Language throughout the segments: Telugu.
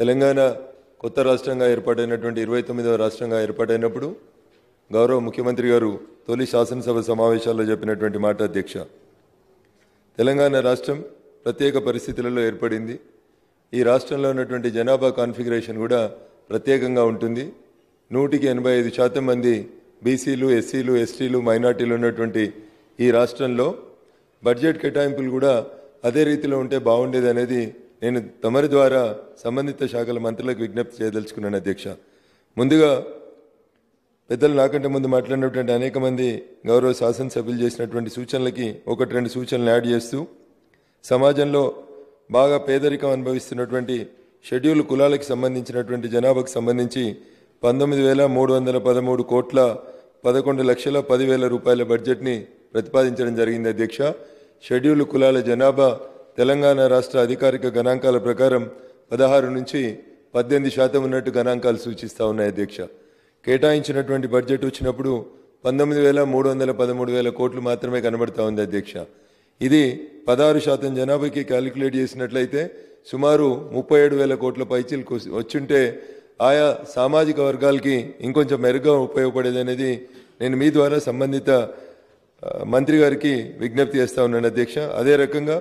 తెలంగాణ కొత్త రాష్ట్రంగా ఏర్పాటైనటువంటి ఇరవై తొమ్మిదవ రాష్ట్రంగా ఏర్పాటైనప్పుడు గౌరవ ముఖ్యమంత్రి గారు తొలి శాసనసభ సమావేశాల్లో చెప్పినటువంటి మాట అధ్యక్ష తెలంగాణ రాష్ట్రం ప్రత్యేక పరిస్థితులలో ఏర్పడింది ఈ రాష్ట్రంలో ఉన్నటువంటి జనాభా కాన్ఫిగరేషన్ కూడా ప్రత్యేకంగా ఉంటుంది నూటికి ఎనభై ఐదు శాతం మంది బీసీలు ఎస్సీలు ఎస్టీలు మైనార్టీలు ఉన్నటువంటి ఈ రాష్ట్రంలో బడ్జెట్ కేటాయింపులు కూడా అదే రీతిలో ఉంటే బాగుండేది అనేది నేను తమరి ద్వారా సంబంధిత శాఖల మంత్రులకు విజ్ఞప్తి చేయదలుచుకున్నాను అధ్యక్ష ముందుగా పెద్దలు నాకంటే ముందు మాట్లాడినటువంటి అనేక మంది గౌరవ శాసనసభ్యులు చేసినటువంటి సూచనలకి ఒకటి రెండు సూచనలు యాడ్ చేస్తూ సమాజంలో బాగా పేదరికం అనుభవిస్తున్నటువంటి షెడ్యూల్ కులాలకు సంబంధించినటువంటి జనాభాకు సంబంధించి పంతొమ్మిది వేల మూడు వందల పదమూడు కోట్ల పదకొండు లక్షల పదివేల రూపాయల బడ్జెట్ని ప్రతిపాదించడం జరిగింది అధ్యక్ష షెడ్యూల్ కులాల జనాభా తెలంగాణ రాష్ట్ర అధికారిక గణాంకాల ప్రకారం పదహారు నుంచి పద్దెనిమిది శాతం ఉన్నట్టు గణాంకాలు సూచిస్తా ఉన్నాయి అధ్యక్ష కేటాయించినటువంటి బడ్జెట్ వచ్చినప్పుడు పంతొమ్మిది వేల మూడు వందల పదమూడు వేల కోట్లు మాత్రమే కనబడతా ఉంది అధ్యక్ష ఇది పదహారు శాతం జనాభాకి క్యాలిక్యులేట్ చేసినట్లయితే సుమారు ముప్పై ఏడు వేల కోట్ల పైచీలకు వచ్చుంటే ఆయా సామాజిక వర్గాలకి ఇంకొంచెం మెరుగ్గా ఉపయోగపడేది అనేది నేను మీ ద్వారా సంబంధిత ఆ, మంత్రి గారికి విజ్ఞప్తి చేస్తా ఉన్నాను అధ్యక్ష అదే రకంగా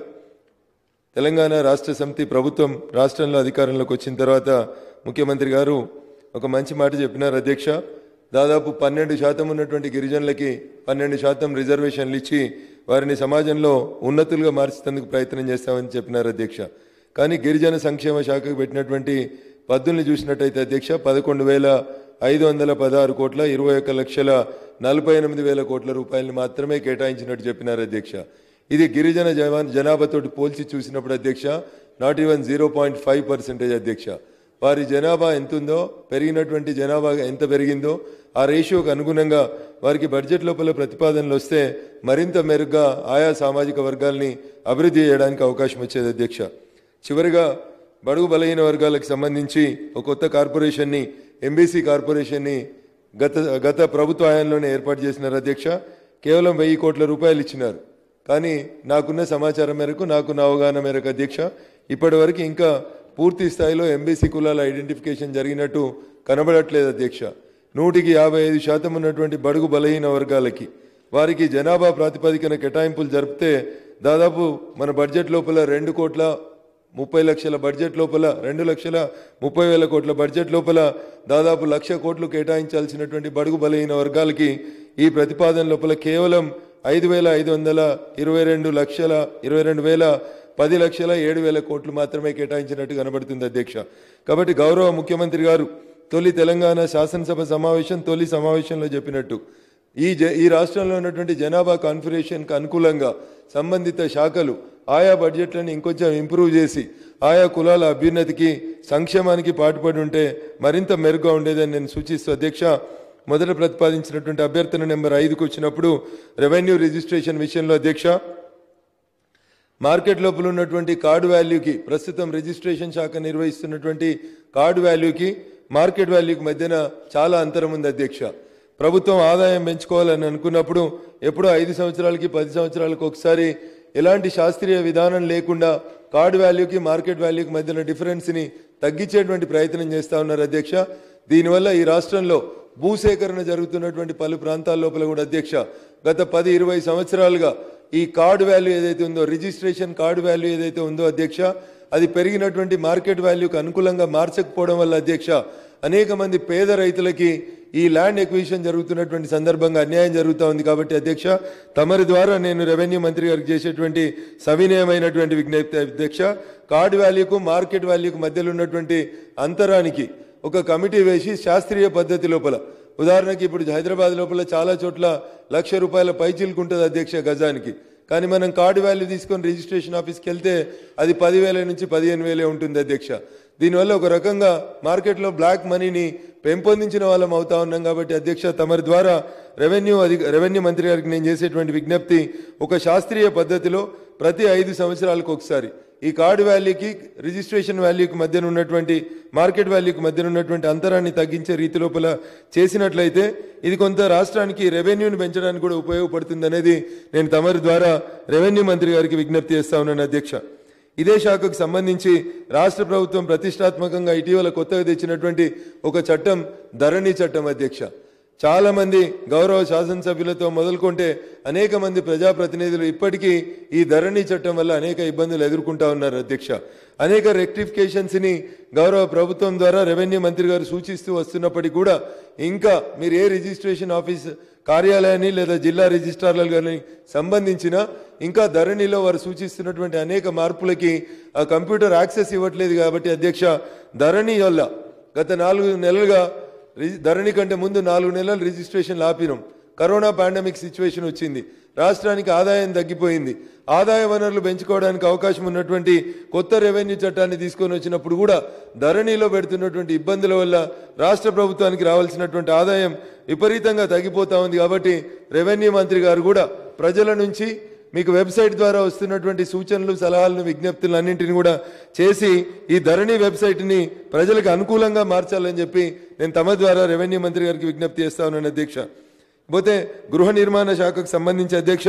తెలంగాణ రాష్ట్ర సమితి ప్రభుత్వం రాష్ట్రంలో అధికారంలోకి వచ్చిన తర్వాత ముఖ్యమంత్రి గారు ఒక మంచి మాట చెప్పినారు అధ్యక్ష దాదాపు పన్నెండు శాతం ఉన్నటువంటి గిరిజనులకి పన్నెండు శాతం రిజర్వేషన్లు ఇచ్చి వారిని సమాజంలో ఉన్నతులుగా మార్చేందుకు ప్రయత్నం చేస్తామని చెప్పినారు అధ్యక్ష కానీ గిరిజన సంక్షేమ శాఖకు పెట్టినటువంటి పద్దుల్ని చూసినట్టయితే అధ్యక్ష పదకొండు వేల ఐదు వందల పదహారు కోట్ల ఇరవై ఒక్క లక్షల నలభై ఎనిమిది వేల కోట్ల రూపాయలు మాత్రమే కేటాయించినట్టు చెప్పినారు అధ్యక్ష ఇది గిరిజన జవా- జనాభాతోటి పోల్చి చూసినప్పుడు అధ్యక్ష not even zero point five percentage అధ్యక్ష వారి జనాభా ఎంత ఉందో పెరిగినటువంటి జనాభా ఎంత పెరిగిందో ఆ రేషియోకి అనుగుణంగా వారికి బడ్జెట్ లోపల ప్రతిపాదనలు వస్తే మరింత మెరుగ్గా ఆయా సామాజిక వర్గాల్ని అభివృద్ధి చేయడానికి అవకాశం వచ్చేది అధ్యక్ష చివరిగా బడుగు బలహీన వర్గాలకు సంబంధించి ఒక కొత్త కార్పొరేషన్ని ఎంబీసీ కార్పొరేషన్ని గత గత ప్రభుత్వ హయాంలోనే ఏర్పాటు చేసినారు అధ్యక్ష కేవలం వెయ్యి కోట్ల రూపాయలు ఇచ్చినారు కానీ నాకున్న సమాచారం మేరకు నాకు నా అవగాహన మేరకు అధ్యక్ష ఇప్పటి వరకు ఇంకా పూర్తి స్థాయిలో ఎంబీసీ కులాల ఐడెంటిఫికేషన్ జరిగినట్టు కనబడట్లేదు అధ్యక్ష నూటికి యాభై ఐదు శాతం ఉన్నటువంటి బడుగు బలహీన వర్గాలకి వారికి జనాభా ప్రాతిపదికన కేటాయింపులు జరిపితే దాదాపు మన బడ్జెట్ లోపల రెండు కోట్ల ముప్పై లక్షల బడ్జెట్ లోపల రెండు లక్షల ముప్పై వేల కోట్ల బడ్జెట్ లోపల దాదాపు లక్ష కోట్లు కేటాయించాల్సినటువంటి బడుగు బలహీన వర్గాలకి ఈ ప్రతిపాదన లోపల కేవలం ఐదు వేల ఐదు వందల ఇరవై రెండు లక్షల ఇరవై రెండు వేల పది లక్షల ఏడు వేల కోట్లు మాత్రమే కేటాయించినట్టు కనబడుతుంది అధ్యక్ష కాబట్టి గౌరవ ముఖ్యమంత్రి గారు తొలి తెలంగాణ శాసనసభ సమావేశం తొలి సమావేశంలో చెప్పినట్టు ఈ జ ఈ రాష్ట్రంలో ఉన్నటువంటి జనాభా కాన్ఫిగరేషన్కి అనుకూలంగా సంబంధిత శాఖలు ఆయా బడ్జెట్లను ఇంకొంచెం ఇంప్రూవ్ చేసి ఆయా కులాల అభ్యున్నతికి సంక్షేమానికి పాటుపడి ఉంటే మరింత మెరుగ్గా ఉండేదని నేను సూచిస్తూ అధ్యక్ష మొదట ప్రతిపాదించినటువంటి అభ్యర్థన నెంబర్ ఐదుకు వచ్చినప్పుడు రెవెన్యూ రిజిస్ట్రేషన్ విషయంలో అధ్యక్ష మార్కెట్ లోపల ఉన్నటువంటి కార్డు వాల్యూకి ప్రస్తుతం రిజిస్ట్రేషన్ శాఖ నిర్వహిస్తున్నటువంటి కార్డు వాల్యూకి మార్కెట్ వాల్యూకి మధ్యన చాలా అంతరం ఉంది అధ్యక్ష ప్రభుత్వం ఆదాయం పెంచుకోవాలని అనుకున్నప్పుడు ఎప్పుడో ఐదు సంవత్సరాలకి పది సంవత్సరాలకు ఒకసారి ఎలాంటి శాస్త్రీయ విధానం లేకుండా కార్డు వాల్యూకి మార్కెట్ వాల్యూకి మధ్యన డిఫరెన్స్ని తగ్గించేటువంటి ప్రయత్నం చేస్తా ఉన్నారు అధ్యక్ష దీనివల్ల ఈ రాష్ట్రంలో భూసేకరణ జరుగుతున్నటువంటి పలు ప్రాంతాల లోపల కూడా అధ్యక్ష గత పది ఇరవై సంవత్సరాలుగా ఈ కార్డు వాల్యూ ఏదైతే ఉందో రిజిస్ట్రేషన్ కార్డు వాల్యూ ఏదైతే ఉందో అధ్యక్ష అది పెరిగినటువంటి మార్కెట్ వాల్యూకి అనుకూలంగా మార్చకపోవడం వల్ల అధ్యక్ష అనేక మంది పేద రైతులకి ఈ ల్యాండ్ ఎక్విజిషన్ జరుగుతున్నటువంటి సందర్భంగా అన్యాయం జరుగుతూ ఉంది కాబట్టి అధ్యక్ష తమరి ద్వారా నేను రెవెన్యూ మంత్రి గారికి చేసేటువంటి సవినయమైనటువంటి విజ్ఞప్తి అధ్యక్ష కార్డు వాల్యూకు మార్కెట్ వాల్యూకు మధ్యలో ఉన్నటువంటి అంతరానికి ఒక కమిటీ వేసి శాస్త్రీయ పద్ధతి లోపల ఉదాహరణకి ఇప్పుడు హైదరాబాద్ లోపల చాలా చోట్ల లక్ష రూపాయల పైచీలకు ఉంటుంది అధ్యక్ష గజానికి కానీ మనం కార్డు వాల్యూ తీసుకొని రిజిస్ట్రేషన్ ఆఫీస్కి వెళ్తే అది పదివేల నుంచి పదిహేను వేలే ఉంటుంది అధ్యక్ష దీనివల్ల ఒక రకంగా మార్కెట్లో బ్లాక్ మనీని పెంపొందించిన వాళ్ళం అవుతా ఉన్నాం కాబట్టి అధ్యక్ష తమరి ద్వారా రెవెన్యూ అధి రెవెన్యూ మంత్రి గారికి నేను చేసేటువంటి విజ్ఞప్తి ఒక శాస్త్రీయ పద్ధతిలో ప్రతి ఐదు సంవత్సరాలకు ఒకసారి ఈ కార్డు వాల్యూకి రిజిస్ట్రేషన్ వాల్యూకి మధ్యన ఉన్నటువంటి మార్కెట్ వాల్యూకి మధ్యన ఉన్నటువంటి అంతరాన్ని తగ్గించే రీతి లోపల చేసినట్లయితే ఇది కొంత రాష్ట్రానికి రెవెన్యూని పెంచడానికి కూడా ఉపయోగపడుతుంది అనేది నేను తమరి ద్వారా రెవెన్యూ మంత్రి గారికి విజ్ఞప్తి చేస్తా ఉన్నాను అధ్యక్ష ఇదే శాఖకు సంబంధించి రాష్ట్ర ప్రభుత్వం ప్రతిష్టాత్మకంగా ఇటీవల కొత్తగా తెచ్చినటువంటి ఒక చట్టం ధరణి చట్టం అధ్యక్ష చాలా మంది గౌరవ శాసనసభ్యులతో మొదలుకొంటే అనేక మంది ప్రజాప్రతినిధులు ఇప్పటికీ ఈ ధరణి చట్టం వల్ల అనేక ఇబ్బందులు ఎదుర్కొంటా ఉన్నారు అధ్యక్ష అనేక రెక్టిఫికేషన్స్ ని గౌరవ ప్రభుత్వం ద్వారా రెవెన్యూ మంత్రి గారు సూచిస్తూ వస్తున్నప్పటికీ కూడా ఇంకా మీరు ఏ రిజిస్ట్రేషన్ ఆఫీస్ కార్యాలయాన్ని లేదా జిల్లా రిజిస్ట్రార్ల గారిని సంబంధించిన ఇంకా ధరణిలో వారు సూచిస్తున్నటువంటి అనేక మార్పులకి ఆ కంప్యూటర్ యాక్సెస్ ఇవ్వట్లేదు కాబట్టి అధ్యక్ష ధరణి వల్ల గత నాలుగు నెలలుగా రిజి- ధరణి కంటే ముందు నాలుగు నెలలు రిజిస్ట్రేషన్ ఆపినాం కరోనా పాండమిక్ సిచ్యువేషన్ వచ్చింది రాష్ట్రానికి ఆదాయం తగ్గిపోయింది ఆదాయ వనరులు పెంచుకోవడానికి అవకాశం ఉన్నటువంటి కొత్త రెవెన్యూ చట్టాన్ని తీసుకొని వచ్చినప్పుడు కూడా ధరణిలో పెడుతున్నటువంటి ఇబ్బందుల వల్ల రాష్ట్ర ప్రభుత్వానికి రావాల్సినటువంటి ఆదాయం విపరీతంగా తగ్గిపోతా ఉంది కాబట్టి రెవెన్యూ మంత్రి గారు కూడా ప్రజల నుంచి మీకు వెబ్సైట్ ద్వారా వస్తున్నటువంటి సూచనలు సలహాలను విజ్ఞప్తులు అన్నింటిని కూడా చేసి ఈ ధరణి వెబ్సైట్ని ప్రజలకు అనుకూలంగా మార్చాలని చెప్పి నేను తమ ద్వారా రెవెన్యూ మంత్రి గారికి విజ్ఞప్తి చేస్తా ఉన్నాను అధ్యక్ష పోతే గృహ నిర్మాణ శాఖకు సంబంధించి అధ్యక్ష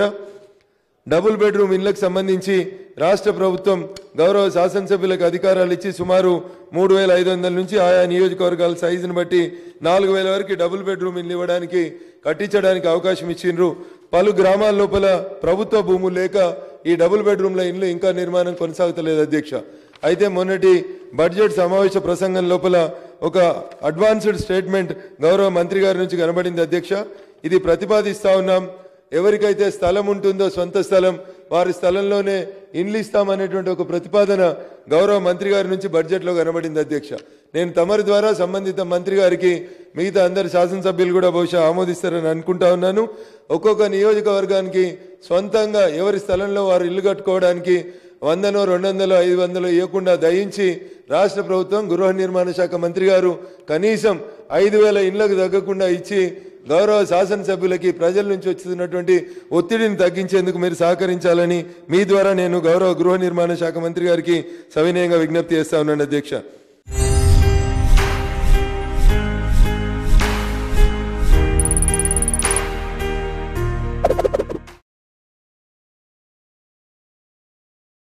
డబుల్ బెడ్రూమ్ ఇళ్లకు సంబంధించి రాష్ట్ర ప్రభుత్వం గౌరవ శాసనసభ్యులకు అధికారాలు ఇచ్చి సుమారు మూడు వేల ఐదు వందల నుంచి ఆయా నియోజకవర్గాల సైజును బట్టి నాలుగు వేల వరకు డబుల్ బెడ్రూమ్ ఇల్లు ఇవ్వడానికి కట్టించడానికి అవకాశం ఇచ్చిండ్రు పలు గ్రామాల లోపల ప్రభుత్వ భూములు లేక ఈ డబుల్ బెడ్రూమ్ల ఇల్లు ఇంకా నిర్మాణం కొనసాగుతలేదు అధ్యక్ష అయితే మొన్నటి బడ్జెట్ సమావేశ ప్రసంగం లోపల ఒక అడ్వాన్స్డ్ స్టేట్మెంట్ గౌరవ మంత్రి గారి నుంచి కనబడింది అధ్యక్ష ఇది ప్రతిపాదిస్తా ఉన్నాం ఎవరికైతే స్థలం ఉంటుందో సొంత స్థలం వారి స్థలంలోనే ఇండ్లు ఇస్తామనేటువంటి ఒక ప్రతిపాదన గౌరవ మంత్రి గారి నుంచి బడ్జెట్లో కనబడింది అధ్యక్ష నేను తమరి ద్వారా సంబంధిత మంత్రి గారికి మిగతా అందరు శాసనసభ్యులు కూడా బహుశా ఆమోదిస్తారని అనుకుంటా ఉన్నాను ఒక్కొక్క నియోజకవర్గానికి సొంతంగా ఎవరి స్థలంలో వారు ఇల్లు కట్టుకోవడానికి వందనో రెండు వందలు ఐదు వందలు ఇవ్వకుండా దయించి రాష్ట్ర ప్రభుత్వం గృహ నిర్మాణ శాఖ మంత్రి గారు కనీసం ఐదు వేల ఇళ్లకు తగ్గకుండా ఇచ్చి గౌరవ శాసనసభ్యులకి ప్రజల నుంచి వస్తున్నటువంటి ఒత్తిడిని తగ్గించేందుకు మీరు సహకరించాలని మీ ద్వారా నేను గౌరవ గృహ నిర్మాణ శాఖ మంత్రి గారికి సవినయంగా విజ్ఞప్తి చేస్తా ఉన్నాను అధ్యక్ష